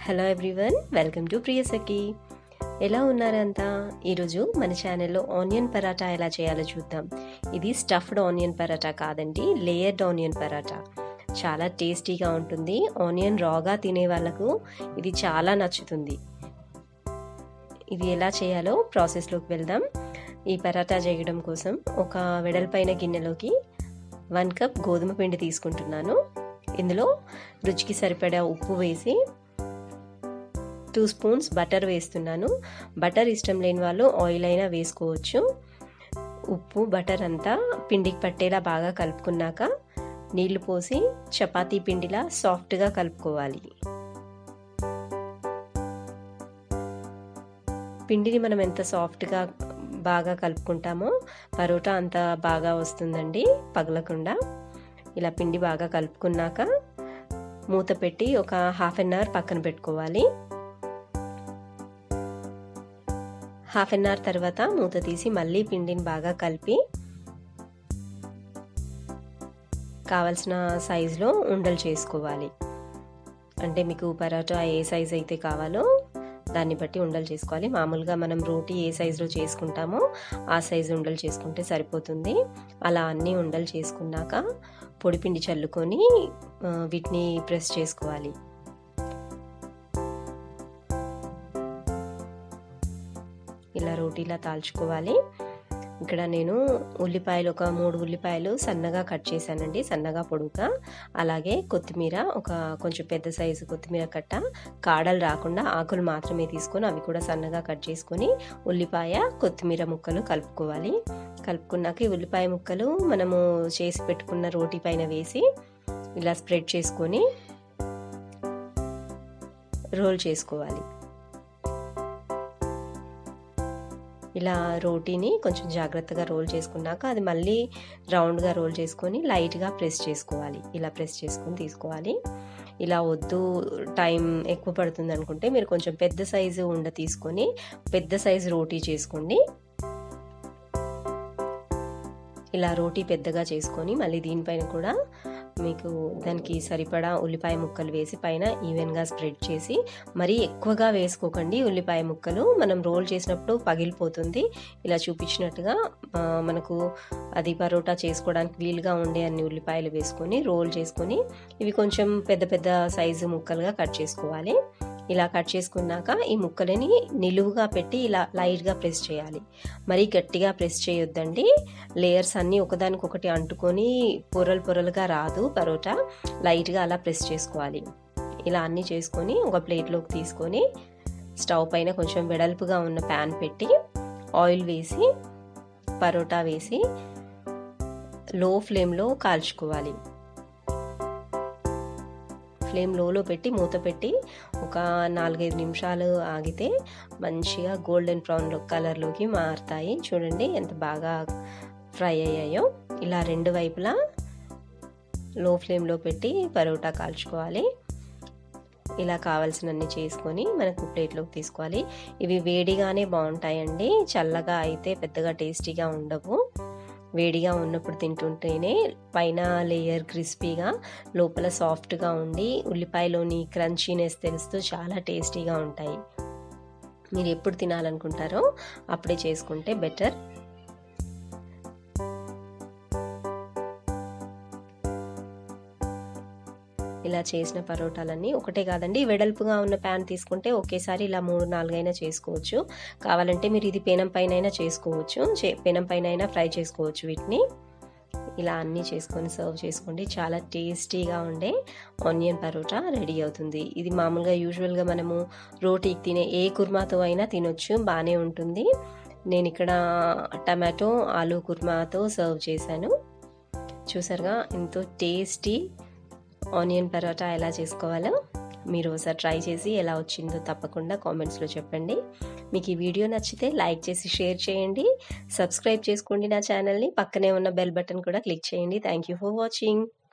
hello everyone welcome to Priyasakhi ఎలా ఉన్నారంతా ఈరోజు మన ఛానల్లో ఆనియన్ పరాటా ఎలా చేయాలో చూద్దాం ఇది స్టఫ్డ్ ఆనియన్ పరాటా కాదండి లేయర్డ్ ఆనియన్ పరాటా చాలా టేస్టీగా ఉంటుంది ఆనియన్ రాగా తినే వాళ్ళకు ఇది చాలా నచ్చుతుంది ఇది ఎలా చేయాలో ప్రాసెస్లోకి వెళ్దాం ఈ పరాటా చేయడం కోసం ఒక వెడల్పైన గిన్నెలోకి వన్ కప్ గోధుమ పిండి తీసుకుంటున్నాను ఇందులో రుచికి సరిపడా ఉప్పు వేసి టూ స్పూన్స్ బటర్ వేస్తున్నాను బటర్ ఇష్టం లేని వాళ్ళు ఆయిల్ అయినా వేసుకోవచ్చు ఉప్పు బటర్ అంతా పిండికి పట్టేలా బాగా కలుపుకున్నాక నీళ్లు పోసి చపాతీ పిండిలా సాఫ్ట్గా కలుపుకోవాలి పిండిని మనం ఎంత సాఫ్ట్గా బాగా కలుపుకుంటామో పరోటా అంత బాగా వస్తుందండి పగలకుండా ఇలా పిండి బాగా కలుపుకున్నాక మూత పెట్టి ఒక హాఫ్ అన్ అవర్ పక్కన పెట్టుకోవాలి హాఫ్ అన్ అవర్ తర్వాత మూత తీసి మళ్ళీ పిండిని బాగా కలిపి కావలసిన సైజులో ఉండలు చేసుకోవాలి అంటే మీకు పరోటా ఏ సైజ్ అయితే కావాలో దాన్ని బట్టి ఉండలు చేసుకోవాలి మామూలుగా మనం రోటీ ఏ సైజులో చేసుకుంటామో ఆ సైజు ఉండలు చేసుకుంటే సరిపోతుంది అలా అన్ని ఉండలు చేసుకున్నాక పొడిపిండి చల్లుకొని వీటిని ప్రెస్ చేసుకోవాలి ఇలా రోటీలా తాల్చుకోవాలి ఇక్కడ నేను ఉల్లిపాయలు ఒక మూడు ఉల్లిపాయలు సన్నగా కట్ చేశానండి సన్నగా పొడుగా అలాగే కొత్తిమీర ఒక కొంచెం పెద్ద సైజు కొత్తిమీర కట్ట కాడలు రాకుండా ఆకులు మాత్రమే తీసుకొని అవి కూడా సన్నగా కట్ చేసుకొని ఉల్లిపాయ కొత్తిమీర ముక్కలు కలుపుకోవాలి కలుపుకున్నాక ఈ ఉల్లిపాయ ముక్కలు మనము చేసి పెట్టుకున్న రోటీ పైన వేసి ఇలా స్ప్రెడ్ చేసుకొని రోల్ చేసుకోవాలి ఇలా రోటీని కొంచెం జాగ్రత్తగా రోల్ చేసుకున్నాక అది మళ్ళీ రౌండ్గా రోల్ చేసుకొని లైట్గా ప్రెస్ చేసుకోవాలి ఇలా ప్రెస్ చేసుకొని తీసుకోవాలి ఇలా వద్దు టైం ఎక్కువ పడుతుంది అనుకుంటే మీరు కొంచెం పెద్ద సైజు ఉండ తీసుకొని పెద్ద సైజు రోటీ చేసుకోండి ఇలా రోటీ పెద్దగా చేసుకొని మళ్ళీ దీనిపైన కూడా మీకు దానికి సరిపడా ఉల్లిపాయ ముక్కలు వేసి పైన ఈవెన్గా స్ప్రెడ్ చేసి మరీ ఎక్కువగా వేసుకోకండి ఉల్లిపాయ ముక్కలు మనం రోల్ చేసినప్పుడు పగిలిపోతుంది ఇలా చూపించినట్టుగా మనకు అది పరోటా చేసుకోవడానికి వీలుగా ఉండే అన్ని ఉల్లిపాయలు వేసుకొని రోల్ చేసుకొని ఇవి కొంచెం పెద్ద పెద్ద సైజు ముక్కలుగా కట్ చేసుకోవాలి ఇలా కట్ చేసుకున్నాక ఈ ముక్కలని నిలువుగా పెట్టి ఇలా లైట్గా ప్రెస్ చేయాలి మరీ గట్టిగా ప్రెస్ చేయొద్దండి లేయర్స్ అన్నీ ఒకదానికొకటి అంటుకొని పొరలు పొరలుగా రాదు పరోటా లైట్గా అలా ప్రెస్ చేసుకోవాలి ఇలా అన్నీ చేసుకొని ఒక ప్లేట్లోకి తీసుకొని స్టవ్ పైన కొంచెం వెడల్పుగా ఉన్న ప్యాన్ పెట్టి ఆయిల్ వేసి పరోటా వేసి లో ఫ్లేమ్లో కాల్చుకోవాలి ఫ్లేమ్ లోలో పెట్టి మూత పెట్టి ఒక నాలుగైదు నిమిషాలు ఆగితే మంచిగా గోల్డెన్ బ్రౌన్ కలర్లోకి మారుతాయి చూడండి ఎంత బాగా ఫ్రై అయ్యాయో ఇలా రెండు వైపులా లో ఫ్లేమ్లో పెట్టి పరోటా కాల్చుకోవాలి ఇలా కావాల్సినన్ని చేసుకొని మనకు ప్లేట్లోకి తీసుకోవాలి ఇవి వేడిగానే బాగుంటాయండి చల్లగా అయితే పెద్దగా టేస్టీగా ఉండవు వేడిగా ఉన్నప్పుడు తింటుంటేనే పైన లేయర్ క్రిస్పీగా లోపల సాఫ్ట్గా ఉండి ఉల్లిపాయలోని క్రంచీనెస్ తెలుస్తూ చాలా టేస్టీగా ఉంటాయి మీరు ఎప్పుడు తినాలనుకుంటారో అప్పుడే చేసుకుంటే బెటర్ ఇలా చేసిన పరోటాలన్నీ ఒకటే కాదండి వెడల్పుగా ఉన్న ప్యాన్ తీసుకుంటే ఒకేసారి ఇలా మూడు నాలుగైనా చేసుకోవచ్చు కావాలంటే మీరు ఇది పెనం పైన అయినా చేసుకోవచ్చు పెనం పైన అయినా ఫ్రై చేసుకోవచ్చు వీటిని ఇలా అన్నీ చేసుకొని సర్వ్ చేసుకోండి చాలా టేస్టీగా ఉండే ఆనియన్ పరోటా రెడీ అవుతుంది ఇది మామూలుగా యూజువల్గా మనము రోటీకి తినే ఏ కుర్మాతో అయినా తినొచ్చు బాగానే ఉంటుంది నేను ఇక్కడ టమాటో ఆలూ కుర్మాతో సర్వ్ చేశాను చూసారుగా ఎంతో టేస్టీ ఆనియన్ పరోటా ఎలా చేసుకోవాలో మీరు ఒకసారి ట్రై చేసి ఎలా వచ్చిందో తప్పకుండా కామెంట్స్లో చెప్పండి మీకు ఈ వీడియో నచ్చితే లైక్ చేసి షేర్ చేయండి సబ్స్క్రైబ్ చేసుకోండి నా ఛానల్ని పక్కనే ఉన్న బెల్ బటన్ కూడా క్లిక్ చేయండి థ్యాంక్ యూ ఫర్ వాచింగ్